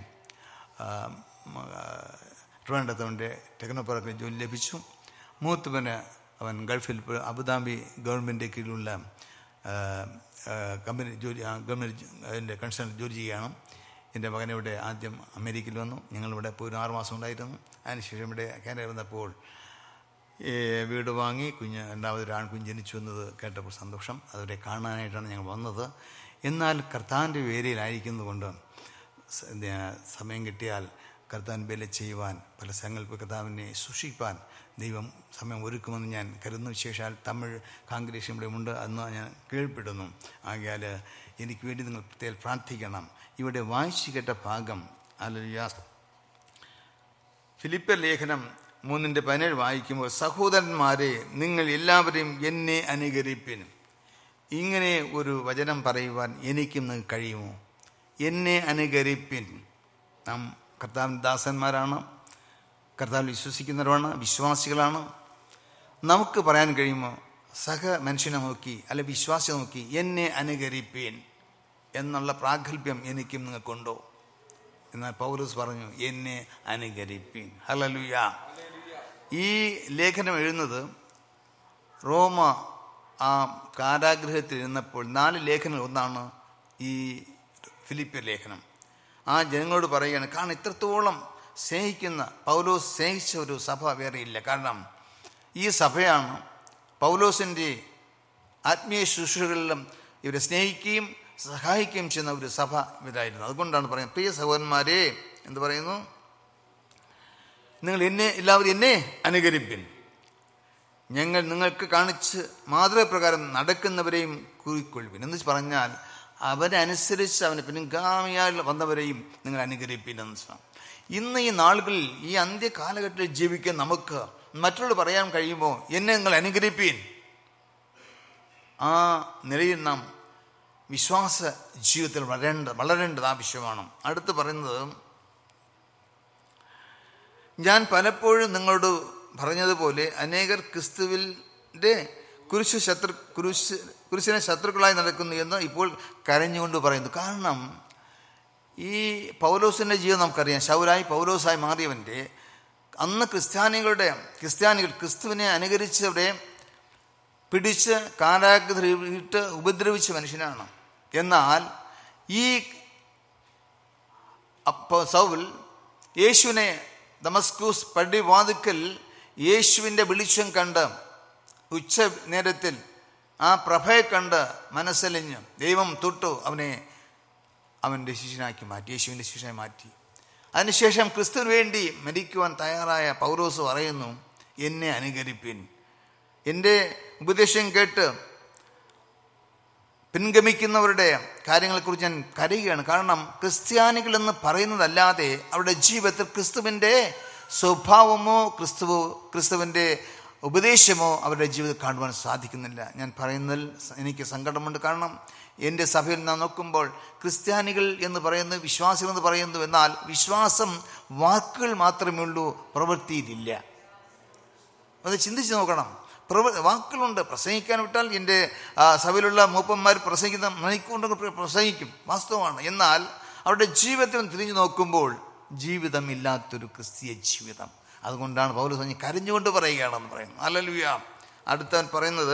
ട്രിവാൻഡ്രത്ത് അവൻ്റെ ടെക്നോ പാർക്കിൽ ജോലി ലഭിച്ചു മൂത്തവന് അവൻ ഗൾഫിൽ ഇപ്പോൾ അബുദാബി ഗവൺമെൻറ് കീഴിലുള്ള ആ, ആ, കമ്പനി ജോലി ആ, ഗവൺമെൻറ് അതിൻ്റെ കൺസേൺ ജോലി ചെയ്യുകയാണ് എൻ്റെ മകൻ ഇവിടെ ആദ്യം അമേരിക്കയിൽ വന്നു ഞങ്ങളിവിടെ ഇപ്പോൾ ഒരു ആറ് മാസം ഉണ്ടായിരുന്നു അതിനുശേഷം ഇവിടെ കാനഡ വന്നപ്പോൾ ഈ വീട് വാങ്ങി കുഞ്ഞ് രണ്ടാമതൊരു ആൺകുഞ്ഞ് ജനിച്ചു എന്നത് കേട്ടപ്പോൾ സന്തോഷം അവരെ കാണാനായിട്ടാണ് ഞങ്ങൾ വന്നത് എന്നാൽ കർത്താവിൻ്റെ വേരയിലായിരിക്കുന്നത് കൊണ്ട് സ- ദ- സമയം കിട്ടിയാൽ കർത്താൻ ബല ചെയ്യുവാൻ പല സങ്കല്പ കർത്താവിനെ സൂക്ഷിപ്പാൻ ദൈവം സമയം ഒരുക്കുമെന്ന് ഞാൻ കരുതുന്നു വിശേഷാൽ തമിഴ് കാങ്കരേഷൻ ഇവിടെ ഉണ്ട് എന്ന് ഞാൻ കേൾപ്പെടുന്നു ആകിയാൽ എനിക്ക് വേണ്ടി നിങ്ങൾ പ്രത്യേകം പ്രാർത്ഥിക്കണം ഇവിടെ വായിച്ചു കേട്ട ഭാഗം അല്ലെ ഫിലിപ്പർ ലേഖനം മൂന്നിൻ്റെ പതിനേഴ് വായിക്കുമ്പോൾ സഹോദരന്മാരെ നിങ്ങൾ എല്ലാവരെയും എന്നെ അനുകരിപ്പിനും ഇങ്ങനെ ഒരു വചനം പറയുവാൻ എനിക്കും നിങ്ങൾക്ക് കഴിയുമോ എന്നെ അനുകരിപ്പിൻ നാം കർത്താവിൻ്റെ ദാസന്മാരാണ് കർത്താവിൽ വിശ്വസിക്കുന്നവരാണ് വിശ്വാസികളാണ് നമുക്ക് പറയാൻ കഴിയുമോ സഹ മനുഷ്യനെ നോക്കി അല്ലെ വിശ്വാസിയെ നോക്കി എന്നെ അനുകരിപ്പീൻ എന്നുള്ള പ്രാഗൽഭ്യം എനിക്കും നിങ്ങൾക്കുണ്ടോ എന്നാൽ പൗരസ് പറഞ്ഞു എന്നെ അനുകരിപ്പീൻ ഹലലുയ ഈ ലേഖനം എഴുതുന്നത് റോമ ആ കാരാഗ്രഹത്തിൽ ഇരുന്നപ്പോൾ നാല് ലേഖനങ്ങൾ ഒന്നാണ് ഈ ഫിലിപ്പിയ ലേഖനം ആ ജനങ്ങളോട് പറയുകയാണ് കാരണം ഇത്രത്തോളം സ്നേഹിക്കുന്ന പൗലോസ് സ്നേഹിച്ച ഒരു സഭ വേറെ ഇല്ല കാരണം ഈ സഭയാണ് പൗലോസിൻ്റെ ആത്മീയ ശുശ്രൂഷകളിലും ഇവരെ സ്നേഹിക്കുകയും സഹായിക്കുകയും ചെയ്യുന്ന ഒരു സഭ ഇവരായിരുന്നു അതുകൊണ്ടാണ് പറയുന്നത് പ്രിയ സഹോദരന്മാരെ എന്ന് പറയുന്നു നിങ്ങൾ എന്നെ എല്ലാവരും എന്നെ അനുകരിപ്പിൻ ഞങ്ങൾ നിങ്ങൾക്ക് കാണിച്ച് മാതൃപ്രകാരം നടക്കുന്നവരെയും കൂറിക്കൊള്ളുവിൻ എന്ന് പറഞ്ഞാൽ അവരനുസരിച്ച് അവന് പിൻഗാമിയാൽ വന്നവരെയും നിങ്ങൾ അനുകരിപ്പിൻ എന്ന് വെച്ചാൽ ഇന്ന് ഈ നാളുകളിൽ ഈ അന്ത്യ കാലഘട്ടത്തിൽ ജീവിക്കാൻ നമുക്ക് മറ്റുള്ളവർ പറയാൻ കഴിയുമ്പോൾ എന്നെ നിങ്ങൾ അനുകരിപ്പീൻ ആ നിലയിൽ നാം വിശ്വാസ ജീവിതത്തിൽ വളരേണ്ട വളരേണ്ടത് ആവശ്യമാണ് അടുത്ത് പറയുന്നത് ഞാൻ പലപ്പോഴും നിങ്ങളോട് പറഞ്ഞതുപോലെ അനേകർ ക്രിസ്തുവിൻ്റെ കുരിശ് ശത്രു കുരിശ് കുരിശിനെ ശത്രുക്കളായി നടക്കുന്നു എന്ന് ഇപ്പോൾ കരഞ്ഞുകൊണ്ട് പറയുന്നു കാരണം ഈ പൗലോസിൻ്റെ ജീവിതം നമുക്കറിയാം ശൗരായി പൗലോസായി മാറിയവൻ്റെ അന്ന് ക്രിസ്ത്യാനികളുടെ ക്രിസ്ത്യാനികൾ ക്രിസ്തുവിനെ അനുകരിച്ചവരെ പിടിച്ച് കാരാഗ്രഹിട്ട് ഉപദ്രവിച്ച മനുഷ്യനാണ് എന്നാൽ ഈ അപ്പോൾ സൗൽ യേശുവിനെ ദമസ്കൂസ് പടിവാതുക്കൽ യേശുവിൻ്റെ വെളിച്ചം കണ്ട് ഉച്ച നേരത്തിൽ ആ പ്രഭയെ കണ്ട് മനസ്സലിഞ്ഞ് ദൈവം തൊട്ടു അവനെ അവൻ്റെ ശിഷ്യനാക്കി മാറ്റി യേശുവിൻ്റെ ശിഷ്യനായി മാറ്റി അതിനുശേഷം ക്രിസ്തുവിന് വേണ്ടി മരിക്കുവാൻ തയ്യാറായ പൗരോസ് പറയുന്നു എന്നെ അനുകരിപ്പിൻ എൻ്റെ ഉപദേശം കേട്ട് പിൻഗമിക്കുന്നവരുടെ കാര്യങ്ങളെക്കുറിച്ച് ഞാൻ കരയുകയാണ് കാരണം ക്രിസ്ത്യാനികൾ എന്ന് പറയുന്നതല്ലാതെ അവരുടെ ജീവിതത്തിൽ ക്രിസ്തുവിൻ്റെ സ്വഭാവമോ ക്രിസ്തു ക്രിസ്തുവിൻ്റെ ഉപദേശമോ അവരുടെ ജീവിതത്തിൽ കാണുവാൻ സാധിക്കുന്നില്ല ഞാൻ പറയുന്നതിൽ എനിക്ക് സങ്കടമുണ്ട് കാരണം എൻ്റെ സഭയിൽ നാം നോക്കുമ്പോൾ ക്രിസ്ത്യാനികൾ എന്ന് പറയുന്നത് വിശ്വാസികൾ എന്ന് പറയുന്നു എന്നാൽ വിശ്വാസം വാക്കുകൾ മാത്രമേ ഉള്ളൂ പ്രവൃത്തിയിലില്ല അത് ചിന്തിച്ച് നോക്കണം പ്രവ വാക്കുകളുണ്ട് പ്രസംഗിക്കാൻ വിട്ടാൽ എൻ്റെ ആ, സഭയിലുള്ള മൂപ്പന്മാർ പ്രസംഗിക്കുന്ന മണിക്കൂറുകൊണ്ട് പ്രസംഗിക്കും വാസ്തവമാണ് എന്നാൽ അവരുടെ ജീവിതത്തിൽ തിരിഞ്ഞു നോക്കുമ്പോൾ ജീവിതമില്ലാത്തൊരു ക്രിസ്തീയ ജീവിതം അതുകൊണ്ടാണ് പൗലോസ് പറഞ്ഞ് കരഞ്ഞുകൊണ്ട് പറയുകയാണെന്ന് പറയുന്നു അല്ലല്ലുയ അടുത്തവൻ പറയുന്നത്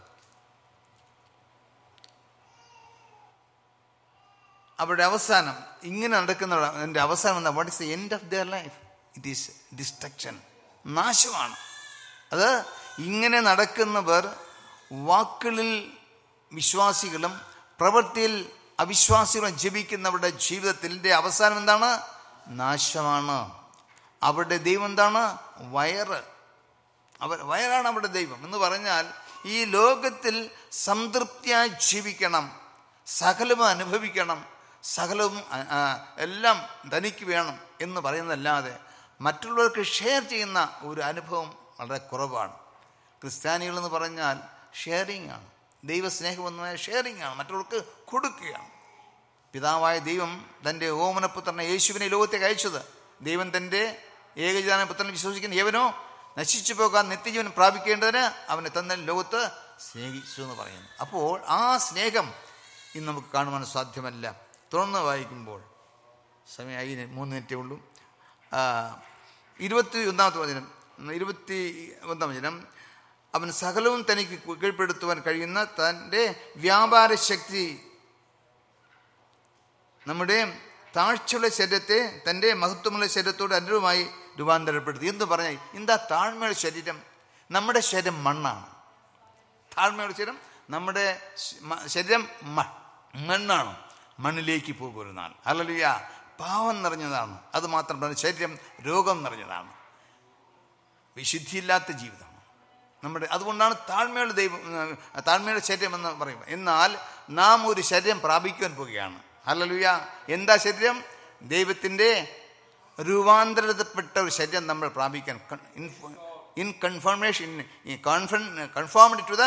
അവരുടെ അവസാനം ഇങ്ങനെ നടക്കുന്ന എൻ്റെ അവസാനം എന്താ what is the end of their life it is destruction നാശമാണ് അത് ഇങ്ങനെ നടക്കുന്നവർ വാക്കുകളിൽ വിശ്വാസികളും പ്രവൃത്തിയിൽ അവിശ്വാസികളും ജപിക്കുന്നവരുടെ ജീവിതത്തിൻ്റെ അവസാനം എന്താണ് നാശമാണ് അവരുടെ ദൈവം എന്താണ് വയറ് അവർ വയറാണ് അവരുടെ ദൈവം എന്ന് പറഞ്ഞാൽ ഈ ലോകത്തിൽ സംതൃപ്തിയായി ജീവിക്കണം സകലവും അനുഭവിക്കണം സകലവും ആ, ആ, എല്ലാം തനിക്ക് വേണം എന്ന് പറയുന്നതല്ലാതെ മറ്റുള്ളവർക്ക് ഷെയർ ചെയ്യുന്ന ഒരു അനുഭവം വളരെ കുറവാണ് ക്രിസ്ത്യാനികൾ എന്ന് പറഞ്ഞാൽ ഷെയറിംഗ് ആണ് ദൈവസ്നേഹം എന്ന് പറഞ്ഞാൽ ഷെയറിംഗ് ആണ് മറ്റുള്ളവർക്ക് കൊടുക്കുകയാണ് പിതാവായ ദൈവം തൻ്റെ ഓമനപുത്രനെ യേശുവിനെ ലോകത്തേക്ക് അയച്ചത് ദൈവം തൻ്റെ ഏകജാന പുത്രനെ വിശ്വസിക്കുന്ന ഏവനോ നശിച്ചു പോകാൻ നിത്യജീവൻ പ്രാപിക്കേണ്ടതിന് അവനെ തന്നെ ലോകത്ത് സ്നേഹിച്ചു എന്ന് പറയുന്നു അപ്പോൾ ആ സ്നേഹം ഇന്ന് നമുക്ക് കാണുവാൻ സാധ്യമല്ല തുറന്ന് വായിക്കുമ്പോൾ സമയമായി ഇനി മൂന്ന് മിനിറ്റേ ഉള്ളൂ ആ, ഇരുപത്തി ഒന്നാമത്തെ വചനം ഇരുപത്തി ഒന്നാം വചനം അവൻ സകലവും തനിക്ക് കീഴ്പ്പെടുത്തുവാൻ കഴിയുന്ന തൻ്റെ വ്യാപാര ശക്തി നമ്മുടെ താഴ്ചയുള്ള ശരീരത്തെ തൻ്റെ മഹത്വമുള്ള ശരീരത്തോട് അനുരൂപമായി രൂപാന്തരപ്പെടുത്തി എന്ന് പറഞ്ഞാൽ എന്താ താഴ്മയുള്ള ശരീരം നമ്മുടെ ശരീരം മണ്ണാണ് താഴ്മയുള്ള ശരീരം നമ്മുടെ ശ- മ- ശരീരം മ- മണ്ണാണ് മണ്ണിലേക്ക് പോകും ഒരു നാൾ അല്ലല്ലുയ പാവം നിറഞ്ഞതാണ് അത് മാത്രമല്ല ശരീരം രോഗം നിറഞ്ഞതാണ് വിശുദ്ധിയില്ലാത്ത ജീവിതമാണ് നമ്മുടെ അതുകൊണ്ടാണ് താഴ്മയുള്ള ദൈവം ഉം, താഴ്മയുടെ ശരീരം എന്ന് പറയും എന്നാൽ നാം ഒരു ശരീരം പ്രാപിക്കുവാൻ പോവുകയാണ് അല്ലലുയ എന്താ ശരീരം ദൈവത്തിൻ്റെ രൂപാന്തരപ്പെട്ട ഒരു ശരീരം നമ്മൾ പ്രാപിക്കാൻ in confirmation conformed to the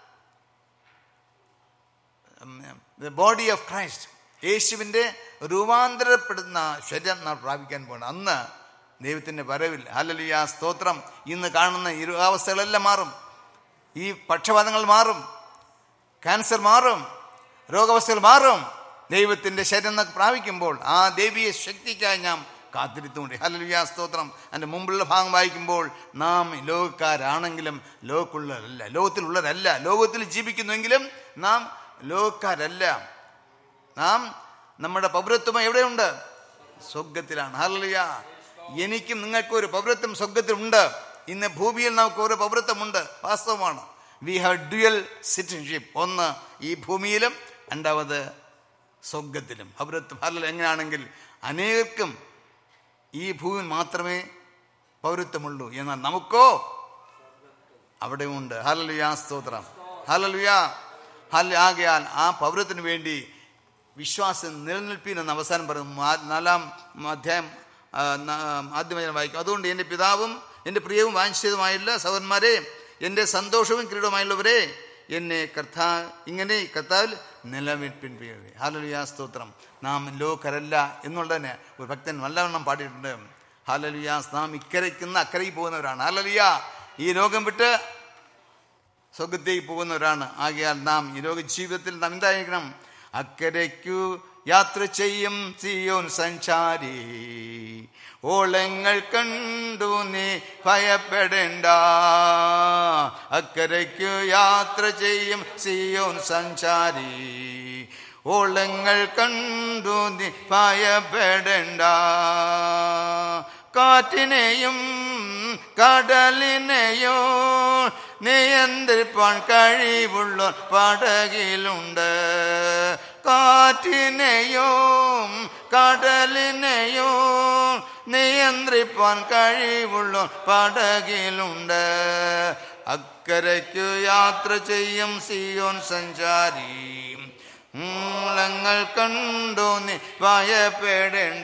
body of Christ യേശുവിൻ്റെ രൂപാന്തരപ്പെടുന്ന ശരീരം നാം പ്രാപിക്കാൻ പോകണം അന്ന് ദൈവത്തിൻ്റെ വരവിൽ ഹലലിയ സ്തോത്രം ഇന്ന് കാണുന്ന ഇരുവാവസ്ഥകളെല്ലാം മാറും ഈ പക്ഷപാതങ്ങൾ മാറും ക്യാൻസർ മാറും രോഗാവസ്ഥകൾ മാറും ദൈവത്തിൻ്റെ ശരീരം നമുക്ക് പ്രാപിക്കുമ്പോൾ ആ ദൈവീയ ശക്തിക്കായി നാം കാത്തിരുത്തുകൊണ്ട് ഹലലുയ സ്തോത്രം അതിൻ്റെ മുമ്പുള്ള ഭാഗം വായിക്കുമ്പോൾ നാം ലോകക്കാരാണെങ്കിലും ലോകക്കുള്ളവരല്ല ലോകത്തിലുള്ളവരല്ല ലോകത്തിൽ ജീവിക്കുന്നുവെങ്കിലും നാം ലോകക്കാരല്ല നാം നമ്മുടെ പൗരത്വം എവിടെയുണ്ട് സ്വർഗത്തിലാണ് ഹല്ലേലൂയ എനിക്കും നിങ്ങൾക്കും ഒരു പൗരത്വം സ്വർഗത്തിലുണ്ട് ഇന്ന് ഭൂമിയിൽ നമുക്ക് ഒരു പൗരത്വമുണ്ട് വാസ്തവമാണ് വി ഹാവ് ഡ്യുവൽ സിറ്റിസൺഷിപ്പ് ഒന്ന് ഈ ഭൂമിയിലും രണ്ടാമത് സ്വർഗത്തിലും പൗരത്വം ഹല്ല എങ്ങനെയാണെങ്കിൽ അനേകർക്കും ഈ ഭൂമിയിൽ മാത്രമേ പൗരത്വമുള്ളൂ എന്നാൽ നമുക്കോ അവിടെ ഉണ്ട് ഹലലുയാ സ്തോത്രം ഹലലുയാ ഹൽ ആകയാൽ ആ പൗരത്തിന് വേണ്ടി വിശ്വാസം നിലനിൽപ്പിനെന്ന് അവസാനം പറയുന്നു ആ നാലാം അധ്യായം ആ, ന- ആദ്യം വായിക്കും അതുകൊണ്ട് എൻ്റെ പിതാവും എൻ്റെ പ്രിയവും വാഞ്ചിച്ചതുമായുള്ള സഹോദരന്മാരെ എൻ്റെ സന്തോഷവും കിരീടവുമായുള്ളവരെ എന്നെ കർത്താ ഇങ്ങനെ കർത്താവിൽ നിലനിൽപ്പിൻ പ്രിയവേ ഹാലലുയാ സ്തോത്രം നാം ലോകരല്ല എന്നുള്ളതിന് ഒരു ഭക്തൻ നല്ലവണ്ണം പാടിയിട്ടുണ്ട് ഹാലലുയാ നാം ഇക്കരയ്ക്കുന്ന അക്കരയിൽ പോകുന്നവരാണ് ഹാലലുയാ ഈ ലോകം വിട്ട് സ്വർഗത്തേക്ക് പോകുന്നവരാണ് ആകയാൽ നാം ഈ ലോക ജീവിതത്തിൽ നാം എന്തായിരിക്കണം അക്കരയ്ക്കു യാത്ര ചെയ്യും സിയോൻ സഞ്ചാരി ഓളങ്ങൾ കണ്ടു നീ ഭയപ്പെടേണ്ട അക്കരയ്ക്കു യാത്ര ചെയ്യും സിയോൻ സഞ്ചാരി ഓളങ്ങൾ കണ്ടു നീ ഭയപ്പെടേണ്ട കാറ്റിനെയും കടലിനെയോ നിയന്ത്രിപ്പാൻ കഴിവുള്ള പടകിലുണ്ട് കാറ്റിനെയും കടലിനെയോ നിയന്ത്രിപ്പാൻ കഴിവുള്ള പടകിലുണ്ട് അക്കരയ്ക്കു യാത്ര ചെയ്യും സിയോൻ സഞ്ചാരി മൂളങ്ങൾ കണ്ടു നീ ഭയപ്പെടേണ്ട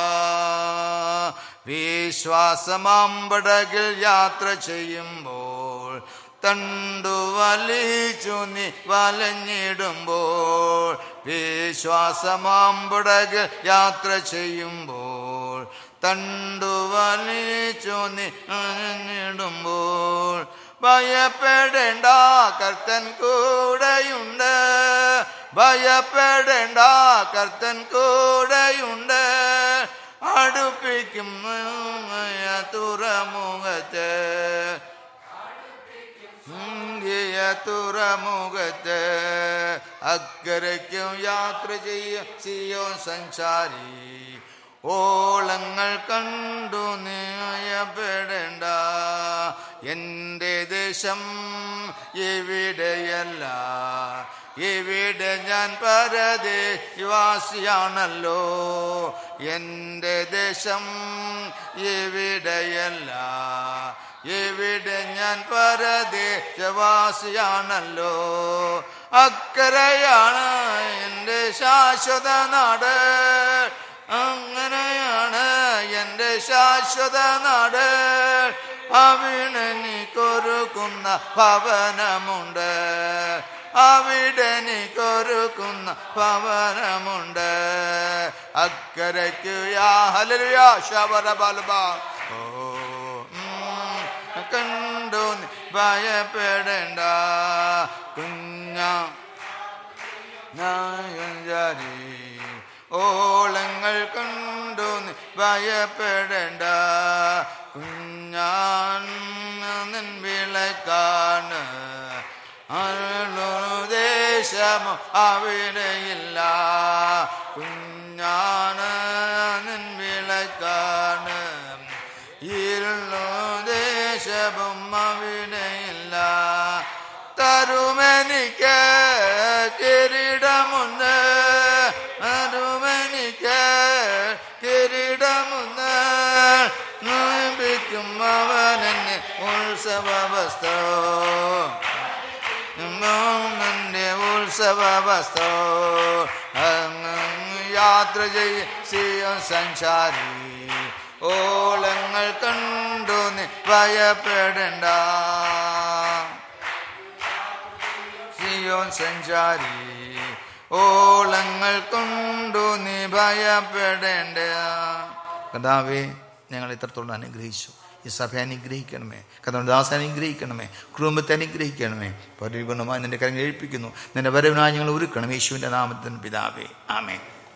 വിശ്വാസമാമ്പടകിൽ യാത്ര ചെയ്യുമ്പോൾ തണ്ടു വലിച്ചു നീ വലഞ്ഞിടുമ്പോൾ വിശ്വാസമാമ്പടകിൽ യാത്ര ചെയ്യുമ്പോൾ തണ്ടു വലിച്ചു നീ വലഞ്ഞിടുമ്പോൾ ഭയപ്പെടേണ്ട കർത്തൻ കൂടെയുണ്ട് ഭയപ്പെടേണ്ട കർത്തൻ കൂടെയുണ്ട് അടുപ്പിക്കും തുറമുഖത്ത് ഇങ്കിയ തുറമുഖത്ത് അക്കരയ്ക്കും യാത്ര ചെയ്യും സിയോ സഞ്ചാരി ഓളങ്ങൾ കണ്ടു നീയപ്പെടേണ്ട എൻ്റെ ദേശം എവിടെയല്ല ഇവിടെ ഞാൻ പരദേശിവാസിയാണല്ലോ എൻ്റെ ദേശം എവിടെയല്ല ഇവിടെ ഞാൻ പരദേശവാസിയാണല്ലോ അക്കരയാണ് എൻ്റെ ശാശ്വത നാട് അങ്ങനെയാണ് എൻ്റെ ശാശ്വത നാട് അവിടെ കൊരുക്കുന്ന ഭവനമുണ്ട് അവിടെ കൊരുക്കുന്ന ഭവനമുണ്ട് അക്കരയ്ക്ക് യാ ശബര ബൽബ ഓ ഉം, കണ്ടു നീ ഭയപ്പെടേണ്ട കുഞ്ഞാ നായഞ്ചാരി ഓളങ്ങൾ കണ്ടു നീ ഭയപ്പെടേണ്ട കുഞ്ഞാൻ നിൻ വിളക്കാണ് ദേശമോ അവിടെയില്ല കുഞ്ഞാണ് നിൻ വിളക്കാണ് ഇരുളു ദേശവും അവിടെയില്ല തരുമെനിക്ക് കിരീടമുണ്ട് തരുമെനിക്ക് കിരീടമുണ്ട് നോമ്പിക്കും അവനെന്നെ ഉത്സവ വസ്ത്രോ എന്റെ ഉത്സവ വസ്ത്രോ അങ്ങ് യാത്ര ചെയ്യ സിയോ സഞ്ചാരി ഓളങ്ങൾ കണ്ടു നീ ഭയപ്പെടണ്ട സിയോൻ സഞ്ചാരി ഓളങ്ങൾ കൊണ്ടു നീ ഭയപ്പെടേണ്ട കഥാവേ ഞങ്ങൾ ഇത്രത്തോളം അനുഗ്രഹിച്ചു ഈ സഭ അനുഗ്രഹിക്കണമേ കഥദാസ അനുഗ്രഹിക്കണമേ കുടുംബത്തെ അനുഗ്രഹിക്കണമേ പരിപൂർണമായി നിന്റെ കരങ്ങൾ ഏൽപ്പിക്കുന്നു നിന്റെ വരവിനായി ഞങ്ങൾ ഒരുക്കണം യേശുവിൻ്റെ നാമത്തിന് പിതാവേ ആമേ